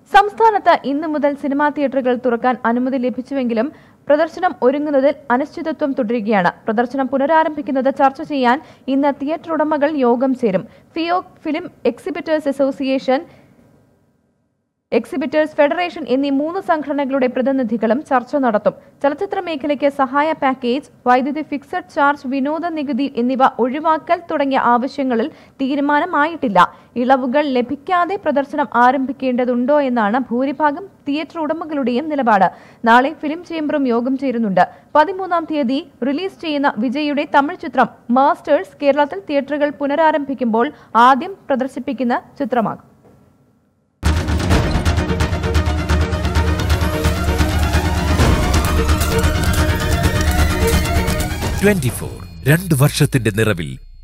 സംസ്ഥാനത്ത് ഇന്നു മുതൽ സിനിമാ തിയേറ്ററുകൾ തുറക്കാൻ അനുമതി ലഭിച്ചുവെങ്കിലും പ്രദർശനം ഒരുങ്ങുന്നതിൽ അനിശ്ചിതത്വം തുടരുകയാണ് പ്രദർശനം പുനരാരംഭിക്കുന്നത് ചർച്ച ചെയ്യാൻ ഇന്ന് തിയേറ്റർ ഉടമകൾ യോഗം ചേരും FEUOK film exhibitors association exhibitors federation എന്നീ മൂന്ന് സംഘടനകളുടെ പ്രതിനിധികളും ചർച്ച നടത്തും ചലച്ചിത്ര മേഖലയ്ക്ക് സഹായ പാക്കേജ് വൈദ്യുതി ഫിക്സഡ് ചാർജ് വിനോദ നികുതി എന്നിവ ഒഴിവാക്കൽ തുടങ്ങിയ ആവശ്യങ്ങളിൽ തീരുമാനമായിട്ടില്ല ഇളവുകൾ ലഭിക്കാതെ പ്രദർശനം ആരംഭിക്കേണ്ടതുണ്ടോ എന്നാണ് ഭൂരിഭാഗം തിയേറ്റർ ഉടമകളുടെയും നിലപാട് നാളെ ഫിലിം ചേംബറും യോഗം ചേരുന്നുണ്ട് പതിമൂന്നാം തീയതി റിലീസ് ചെയ്യുന്ന വിജയുടെ തമിഴ് ചിത്രം മാസ്റ്റേഴ്സ് കേരളത്തിൽ തിയേറ്ററുകൾ പുനരാരംഭിക്കുമ്പോൾ ആദ്യം പ്രദർശിപ്പിക്കുന്ന ചിത്രമാകും ട്വന്റി ഫോർ രണ്ട് വർഷത്തിന്റെ നിറവിൽ